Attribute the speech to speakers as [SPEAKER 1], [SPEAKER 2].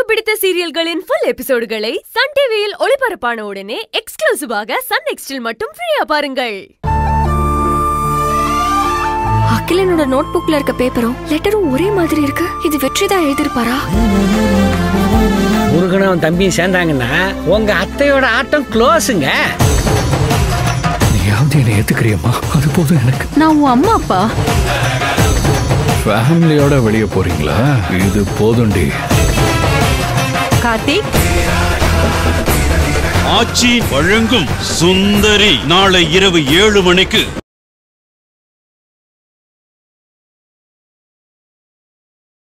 [SPEAKER 1] பிடித்த சீரியல்களின் full எபிசோடுகளை Sun டிவியில் ஒளிபரப்பான உடனே எக்ஸ்க்ளூசிவாக சன் நெக்ஸ்டில் மட்டும் ஃப்ரீயா பாருங்கள்
[SPEAKER 2] அகிலனோட நோட் புக்ல இருக்க பேப்பரும் லெட்டரும் ஒரே மாதிரி இருக்கு இது வெற்றி தான் எழுதிருப்பாரா
[SPEAKER 3] முருகனும் அவன் தம்பியும் சேர்ந்தாங்கன்னா உங்க அத்தையோட ஆட்டம் க்ளோஸுங்க
[SPEAKER 4] நீயாவது என்னை ஏத்துக்கிறியம்மா அது போதும் எனக்கு
[SPEAKER 2] நான் உன் அம்மா அப்பா
[SPEAKER 4] ஃபேமிலியோட வெளியே போறீங்களா இது போதும்டி
[SPEAKER 1] கார்த்திக்
[SPEAKER 5] ஆச்சி வழங்கும் சுந்தரி நாளை இரவு ஏழு மணிக்கு